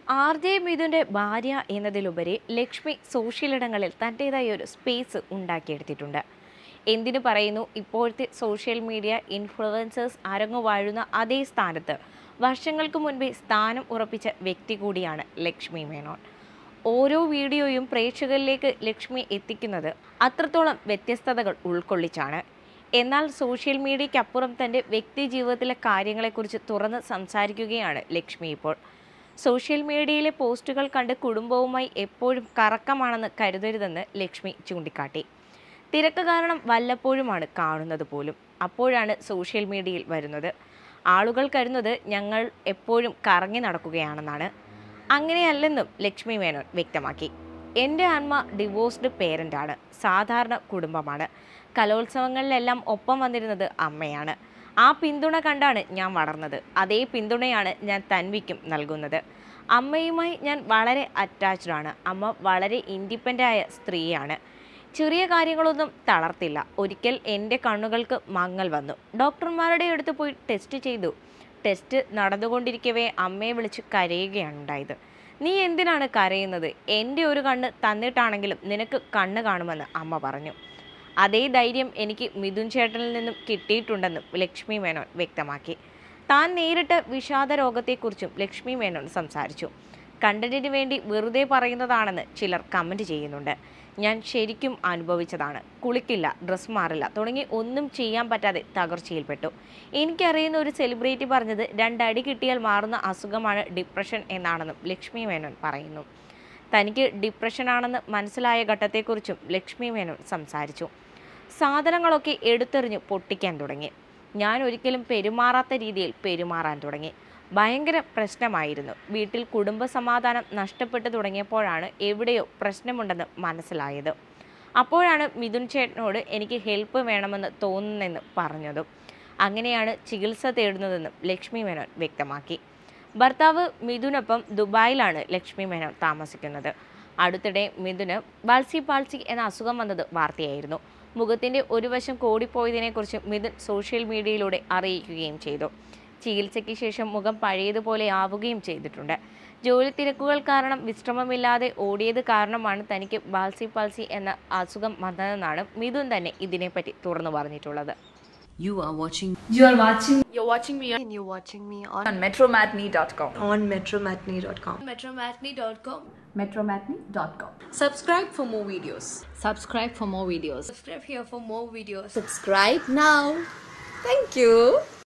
R J മിഥുൻ്റെ ഭാര്യ എന്നതിലുപരി ലക്ഷ്മി സോഷ്യലിടങ്ങളിൽ തൻ്റേതായ ഒരു സ്പേസ് ഉണ്ടാക്കിയെടുത്തിട്ടുണ്ട് എന്തിനു പറയുന്നു ഇപ്പോഴത്തെ സോഷ്യൽ മീഡിയ ഇൻഫ്ലുവൻസേഴ്സ് അരങ്ങുവാഴുന്ന അതേ സ്ഥാനത്ത് വർഷങ്ങൾക്ക് മുൻപേ സ്ഥാനം ഉറപ്പിച്ച വ്യക്തി കൂടിയാണ് ലക്ഷ്മി മേനോൻ ഓരോ വീഡിയോയും പ്രേക്ഷകരിലേക്ക് ലക്ഷ്മി എത്തിക്കുന്നത് അത്രത്തോളം വ്യത്യസ്തതകൾ ഉൾക്കൊള്ളിച്ചാണ് എന്നാൽ സോഷ്യൽ മീഡിയയ്ക്കപ്പുറം തൻ്റെ വ്യക്തി ജീവിതത്തിലെ കാര്യങ്ങളെക്കുറിച്ച് തുറന്ന് സംസാരിക്കുകയാണ് ലക്ഷ്മി ഇപ്പോൾ സോഷ്യൽ മീഡിയയിലെ പോസ്റ്റുകൾ കണ്ട് കുടുംബവുമായി എപ്പോഴും കറക്കമാണെന്ന് കരുതരുതെന്ന് ലക്ഷ്മി ചൂണ്ടിക്കാട്ടി തിരക്ക് കാരണം വല്ലപ്പോഴുമാണ് കാണുന്നത് പോലും അപ്പോഴാണ് സോഷ്യൽ മീഡിയയിൽ വരുന്നത് ആളുകൾ കരുതുന്നത് ഞങ്ങൾ എപ്പോഴും കറങ്ങി നടക്കുകയാണെന്നാണ് അങ്ങനെയല്ലെന്നും ലക്ഷ്മി മേനോൻ വ്യക്തമാക്കി എൻ്റെ അമ്മ ഡിവോഴ്സ്ഡ് പേരൻ്റാണ് സാധാരണ കുടുംബമാണ് കലോത്സവങ്ങളിലെല്ലാം ഒപ്പം വന്നിരുന്നത് അമ്മയാണ് ആ പിന്തുണ കണ്ടാണ് ഞാൻ വളർന്നത് അതേ പിന്തുണയാണ് ഞാൻ തൻവിക്കും നൽകുന്നത് അമ്മയുമായി ഞാൻ വളരെ അറ്റാച്ച്ഡ് ആണ് അമ്മ വളരെ ഇൻഡിപെൻഡൻ്റ് ആയ സ്ത്രീയാണ് ചെറിയ കാര്യങ്ങളൊന്നും തളർത്തില്ല ഒരിക്കൽ എൻ്റെ കണ്ണുകൾക്ക് മങ്ങൽ വന്നു ഡോക്ടർമാരുടെ അടുത്ത് പോയി ടെസ്റ്റ് ചെയ്തു ടെസ്റ്റ് നടന്നുകൊണ്ടിരിക്കവേ അമ്മയെ വിളിച്ച് കരയുകയാണ് ഉണ്ടായത് നീ എന്തിനാണ് കരയുന്നത് എൻ്റെ ഒരു കണ്ണ് തന്നിട്ടാണെങ്കിലും നിനക്ക് കണ്ണ് കാണുമെന്ന് അമ്മ പറഞ്ഞു അതേ ധൈര്യം എനിക്ക് മിഥുൻ ചേട്ടനിൽ നിന്നും കിട്ടിയിട്ടുണ്ടെന്നും ലക്ഷ്മി മേനോൻ വ്യക്തമാക്കി താൻ നേരിട്ട വിഷാദ രോഗത്തെക്കുറിച്ചും ലക്ഷ്മി മേനോൻ സംസാരിച്ചു കണ്ടന്റിന് വേണ്ടി വെറുതെ പറയുന്നതാണെന്ന് ചിലർ കമൻറ്റ് ചെയ്യുന്നുണ്ട് ഞാൻ ശരിക്കും അനുഭവിച്ചതാണ് കുളിക്കില്ല ഡ്രസ്സ് മാറില്ല തുടങ്ങി ഒന്നും ചെയ്യാൻ പറ്റാതെ തകർച്ചയിൽപ്പെട്ടു എനിക്കറിയുന്ന ഒരു സെലിബ്രിറ്റി പറഞ്ഞത് രണ്ടടി കിട്ടിയാൽ മാറുന്ന അസുഖമാണ് ഡിപ്രഷൻ എന്നാണെന്നും ലക്ഷ്മി മേനോൻ പറയുന്നു തനിക്ക് ഡിപ്രഷനാണെന്ന് മനസ്സിലായ ഘട്ടത്തെക്കുറിച്ചും ലക്ഷ്മി മേനോൻ സംസാരിച്ചു സാധനങ്ങളൊക്കെ എടുത്തെറിഞ്ഞ് പൊട്ടിക്കാൻ തുടങ്ങി ഞാൻ ഒരിക്കലും പെരുമാറാത്ത രീതിയിൽ പെരുമാറാൻ തുടങ്ങി ഭയങ്കര പ്രശ്നമായിരുന്നു വീട്ടിൽ കുടുംബ സമാധാനം നഷ്ടപ്പെട്ടു തുടങ്ങിയപ്പോഴാണ് എവിടെയോ പ്രശ്നമുണ്ടെന്ന് മനസ്സിലായത് അപ്പോഴാണ് മിഥുൻ ചേട്ടനോട് എനിക്ക് ഹെൽപ്പ് വേണമെന്ന് തോന്നുന്നെന്ന് പറഞ്ഞതും അങ്ങനെയാണ് ചികിത്സ തേടുന്നതെന്നും ലക്ഷ്മി മേനോൻ വ്യക്തമാക്കി ഭർത്താവ് മിഥുനൊപ്പം ദുബായിലാണ് ലക്ഷ്മി മേനോൻ താമസിക്കുന്നത് അടുത്തിടെ മിഥുന് ബാൽസി പാൾസി എന്ന അസുഖം വന്നത് വാർത്തയായിരുന്നു മുഖത്തിൻ്റെ ഒരു വശം കോടിപ്പോയതിനെക്കുറിച്ച് മിഥുൻ സോഷ്യൽ മീഡിയയിലൂടെ അറിയിക്കുകയും ചെയ്തു ചികിത്സയ്ക്ക് ശേഷം മുഖം പഴയതുപോലെ ആവുകയും ചെയ്തിട്ടുണ്ട് ജോലി തിരക്കുകൾ കാരണം വിശ്രമമില്ലാതെ ഓടിയത് കാരണമാണ് തനിക്ക് ബാൽസി പാൽസി എന്ന അസുഖം വന്നതെന്നാണ് മിഥുൻ തന്നെ ഇതിനെപ്പറ്റി തുറന്നു പറഞ്ഞിട്ടുള്ളത് You are watching You are watching You're watching me on, and you're watching me on, on metromatney.com. on metromatney.com. Metromatney.com. metromatney.com. Subscribe for more videos. subscribe for more videos Subscribe here for more videos. Subscribe now. Thank you.